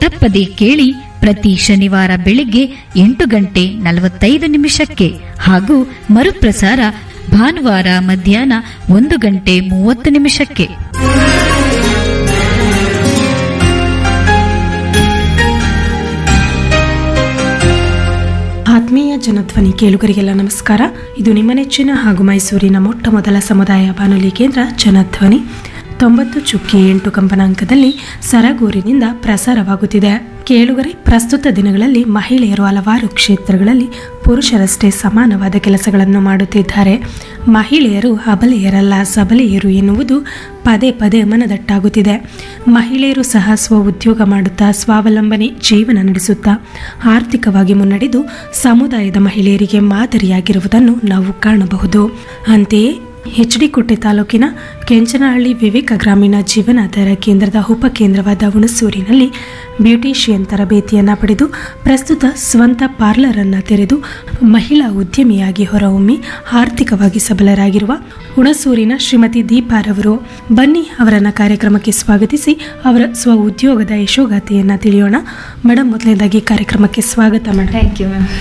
ತಪ್ಪದೆ ಕೇಳಿ ಪ್ರತಿ ಶನಿವಾರ ಬೆಳಿಗ್ಗೆ ಎಂಟು ಗಂಟೆ ನಲವತ್ತೈದು ನಿಮಿಷಕ್ಕೆ ಹಾಗೂ ಮರುಪ್ರಸಾರ ಭಾನುವಾರ ಮಧ್ಯಾಹ್ನ ಒಂದು ಗಂಟೆ ಮೂವತ್ತು ನಿಮಿಷಕ್ಕೆ ಆತ್ಮೀಯ ಜನಧ್ವನಿ ಕೇಳುಗರಿಗೆಲ್ಲ ನಮಸ್ಕಾರ ಇದು ನಿಮ್ಮ ನೆಚ್ಚಿನ ಹಾಗೂ ಮೈಸೂರಿನ ಮೊಟ್ಟ ಮೊದಲ ಸಮುದಾಯ ಬಾನುಲಿ ಕೇಂದ್ರ ಜನಧ್ವನಿ ತೊಂಬತ್ತು ಚುಕ್ಕಿ ಎಂಟು ಕಂಪನಾಂಕದಲ್ಲಿ ಸರಗೂರಿನಿಂದ ಪ್ರಸಾರವಾಗುತ್ತಿದೆ ಕೇಳುಗರೆ ಪ್ರಸ್ತುತ ದಿನಗಳಲ್ಲಿ ಮಹಿಳೆಯರು ಹಲವಾರು ಕ್ಷೇತ್ರಗಳಲ್ಲಿ ಪುರುಷರಷ್ಟೇ ಸಮಾನವಾದ ಕೆಲಸಗಳನ್ನು ಮಾಡುತ್ತಿದ್ದಾರೆ ಮಹಿಳೆಯರು ಅಬಲೆಯರಲ್ಲ ಸಬಲೆಯರು ಎನ್ನುವುದು ಪದೇ ಪದೇ ಮನದಟ್ಟಾಗುತ್ತಿದೆ ಮಹಿಳೆಯರು ಸಹ ಸ್ವ ಉದ್ಯೋಗ ಮಾಡುತ್ತಾ ಸ್ವಾವಲಂಬನೆ ಜೀವನ ನಡೆಸುತ್ತಾ ಆರ್ಥಿಕವಾಗಿ ಮುನ್ನಡೆದು ಸಮುದಾಯದ ಮಹಿಳೆಯರಿಗೆ ಮಾದರಿಯಾಗಿರುವುದನ್ನು ನಾವು ಕಾಣಬಹುದು ಅಂತೆಯೇ ಎಚ್ ಡಿ ಕೋಟೆ ತಾಲೂಕಿನ ಕೆಂಚನಹಳ್ಳಿ ವಿವೇಕ ಗ್ರಾಮೀಣ ಜೀವನಾಧಾರ ಕೇಂದ್ರದ ಉಪಕೇಂದ್ರವಾದ ಹುಣಸೂರಿನಲ್ಲಿ ಬ್ಯೂಟಿಷಿಯನ್ ತರಬೇತಿಯನ್ನು ಪಡೆದು ಪ್ರಸ್ತುತ ಸ್ವಂತ ಪಾರ್ಲರ್ ಅನ್ನು ತೆರೆದು ಮಹಿಳಾ ಉದ್ಯಮಿಯಾಗಿ ಹೊರಹೊಮ್ಮಿ ಆರ್ಥಿಕವಾಗಿ ಸಬಲರಾಗಿರುವ ಹುಣಸೂರಿನ ಶ್ರೀಮತಿ ದೀಪಾರವರು ಬನ್ನಿ ಅವರನ್ನ ಕಾರ್ಯಕ್ರಮಕ್ಕೆ ಸ್ವಾಗತಿಸಿ ಅವರ ಸ್ವ ಉದ್ಯೋಗದ ಯಶೋಗಾಥೆಯನ್ನು ತಿಳಿಯೋಣ ಮೇಡಮ್ ಮೊದಲನೇದಾಗಿ ಕಾರ್ಯಕ್ರಮಕ್ಕೆ ಸ್ವಾಗತ madam thank you ma'am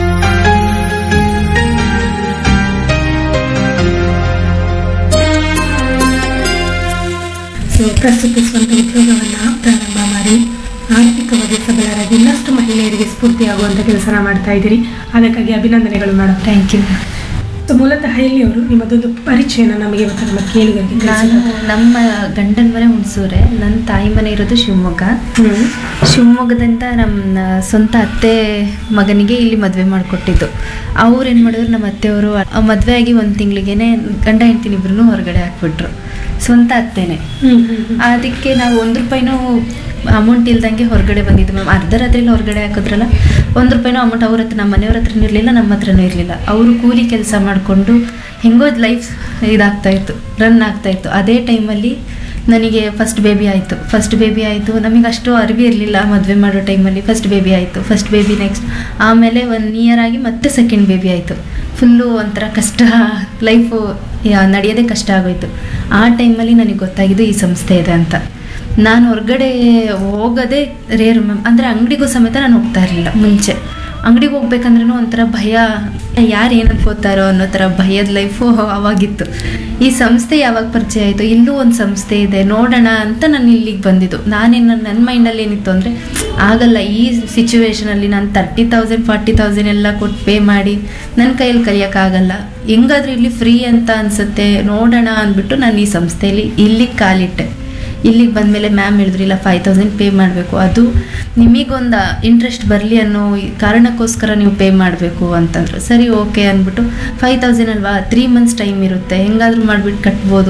so ಪ್ರಸ್ತುತ ಸ್ವಂತ ಉದ್ಯೋಗವನ್ನು ಪ್ರಾರಂಭ ಮಾಡಿ ಆರ್ಥಿಕವಾಗಿ ಸಬಲರಾಗಿ ಇನ್ನಷ್ಟು ಮಹಿಳೆಯರಿಗೆ ಸ್ಫೂರ್ತಿಯಾಗುವಂಥ ಕೆಲಸನ ಮಾಡ್ತಾ ಇದ್ದೀರಿ ಅದಕ್ಕಾಗಿ ಅಭಿನಂದನೆಗಳು ಮೇಡಮ್ ಥ್ಯಾಂಕ್ ಯು ಸೊ ಮೂಲತಃ ಎಲ್ಲಿಯವರು ನಿಮ್ಮದೊಂದು ಪರಿಚಯನ ನಮಗೆ ಇವತ್ತು ನಮ್ಮ ಕೇಳುಗರಿಗೆ ನಾನು ನಮ್ಮ ಗಂಡನ ಮನೆ ಹುಣಸೂರೆ ನನ್ನ ತಾಯಿ ಮನೆ ಇರೋದು ಶಿವಮೊಗ್ಗ ಹ್ಮ್ ಶಿವಮೊಗ್ಗದಿಂದ ನಮ್ಮ ಸ್ವಂತ ಅತ್ತೆ ಮಗನಿಗೆ ಇಲ್ಲಿ ಮದುವೆ ಮಾಡಿಕೊಟ್ಟಿದ್ದು ಅವ್ರು ಏನು ಮಾಡಿದ್ರು ನಮ್ಮ ಅತ್ತೆಯವರು ಮದುವೆ ಆಗಿ ಒಂದು ತಿಂಗಳಿಗೇನೆ ಗಂಡ ಹೆಂಡ್ತಿನ ಇಬ್ರು ಹೊರಗಡೆ ಹಾಕ್ಬಿಟ್ರು ಸ್ವಂತ ಅತ್ತೆನೆ ಹ್ಮ್ ಹ್ಮ್ ಹ್ಮ್. ಅದಕ್ಕೆ ನಾವು ಒಂದು ರೂಪಾಯಿನೂ ಅಮೌಂಟ್ ಇಲ್ದಂಗೆ ಹೊರಗಡೆ ಬಂದಿದ್ದು ಮ್ಯಾಮ್ ಅರ್ಧ ರಾತ್ರಿಲಿ ಹೊರಗಡೆ ಹಾಕಿದ್ರಲ್ಲ ಒಂದು ರೂಪಾಯಿನೂ ಅಮೌಂಟ್ ಅವ್ರ ಹತ್ರ ನಮ್ಮ ಮನೆಯವ್ರ ಹತ್ರನೂ ಇರಲಿಲ್ಲ ನಮ್ಮ ಹತ್ರನೂ ಇರಲಿಲ್ಲ ಅವರು ಕೂಲಿ ಕೆಲಸ ಮಾಡಿಕೊಂಡು ಹೆಂಗೋ ಲೈಫ್ ಇದಾಗ್ತಾ ಇತ್ತು ರನ್ ಆಗ್ತಾ ಇತ್ತು ಅದೇ ಟೈಮಲ್ಲಿ ನನಗೆ ಫಸ್ಟ್ ಬೇಬಿ ಆಯಿತು ಫಸ್ಟ್ ಬೇಬಿ ಆಯಿತು ನಮಗೆ ಅಷ್ಟು ಅರಿವಿ ಇರಲಿಲ್ಲ ಮದುವೆ ಮಾಡೋ ಟೈಮಲ್ಲಿ ಫಸ್ಟ್ ಬೇಬಿ ಆಯಿತು ಫಸ್ಟ್ ಬೇಬಿ ನೆಕ್ಸ್ಟ್ ಆಮೇಲೆ ಒನ್ ಇಯರ್ ಆಗಿ ಮತ್ತೆ ಸೆಕೆಂಡ್ ಬೇಬಿ ಆಯಿತು ಫುಲ್ಲು ಒಂಥರ ಕಷ್ಟ ಲೈಫು ನಡೆಯೋದೇ ಕಷ್ಟ ಆಗೋಯ್ತು ಆ ಟೈಮಲ್ಲಿ ನನಗೆ ಗೊತ್ತಾಗಿದ್ದು ಈ ಸಂಸ್ಥೆ ಇದೆ ಅಂತ ನಾನು ಹೊರಗಡೆ ಹೋಗೋದೇ ರೇರು ಮ್ಯಾಮ್ ಅಂದರೆ ಅಂಗಡಿಗೂ ಸಮೇತ ನಾನು ಹೋಗ್ತಾ ಇರಲಿಲ್ಲ ಮುಂಚೆ ಅಂಗಡಿಗೆ ಹೋಗ್ಬೇಕಂದ್ರೂ ಒಂಥರ ಭಯ ಯಾರು ಏನು ಅನ್ಕೋತಾರೋ ಅನ್ನೋ ಥರ ಭಯದ ಲೈಫು ಅವಾಗಿತ್ತು ಈ ಸಂಸ್ಥೆ ಯಾವಾಗ ಪರಿಚಯ ಆಯಿತು ಇಲ್ಲೂ ಒಂದು ಸಂಸ್ಥೆ ಇದೆ ನೋಡೋಣ ಅಂತ ನಾನು ಇಲ್ಲಿಗೆ ಬಂದಿದ್ದು ನಾನೇನು ನನ್ನ ಮೈಂಡಲ್ಲಿ ಏನಿತ್ತು ಅಂದರೆ ಆಗಲ್ಲ ಈ ಸಿಚುವೇಶನಲ್ಲಿ ನಾನು ತರ್ಟಿ ತೌಸಂಡ್ ಫಾರ್ಟಿ ತೌಸಂಡ್ ಎಲ್ಲ ಕೊಟ್ಟು ಪೇ ಮಾಡಿ ನನ್ನ ಕೈಯಲ್ಲಿ ಕಲಿಯೋಕ್ಕಾಗಲ್ಲ ಹೆಂಗಾದ್ರೂ ಇಲ್ಲಿ ಫ್ರೀ ಅಂತ ಅನಿಸುತ್ತೆ ನೋಡೋಣ ಅಂದ್ಬಿಟ್ಟು ನಾನು ಈ ಸಂಸ್ಥೆಯಲ್ಲಿ ಇಲ್ಲಿಗೆ ಕಾಲಿಟ್ಟೆ ಇಲ್ಲಿಗೆ ಬಂದಮೇಲೆ ಮ್ಯಾಮ್ ಹೇಳಿದ್ರು ಇಲ್ಲ ಫೈವ್ ತೌಸಂಡ್ ಪೇ ಮಾಡಬೇಕು ಅದು ನಿಮಗೊಂದು ಇಂಟ್ರೆಸ್ಟ್ ಬರಲಿ ಅನ್ನೋ ಈ ಕಾರಣಕ್ಕೋಸ್ಕರ ನೀವು ಪೇ ಮಾಡಬೇಕು ಅಂತಂದ್ರು ಸರಿ ಓಕೆ ಅಂದ್ಬಿಟ್ಟು ಫೈವ್ ತೌಸಂಡ್ ಅಲ್ವಾ ತ್ರೀ ಮಂತ್ಸ್ ಟೈಮ್ ಇರುತ್ತೆ ಹೆಂಗಾದ್ರೂ ಮಾಡಿಬಿಟ್ಟು ಕಟ್ಬೋದು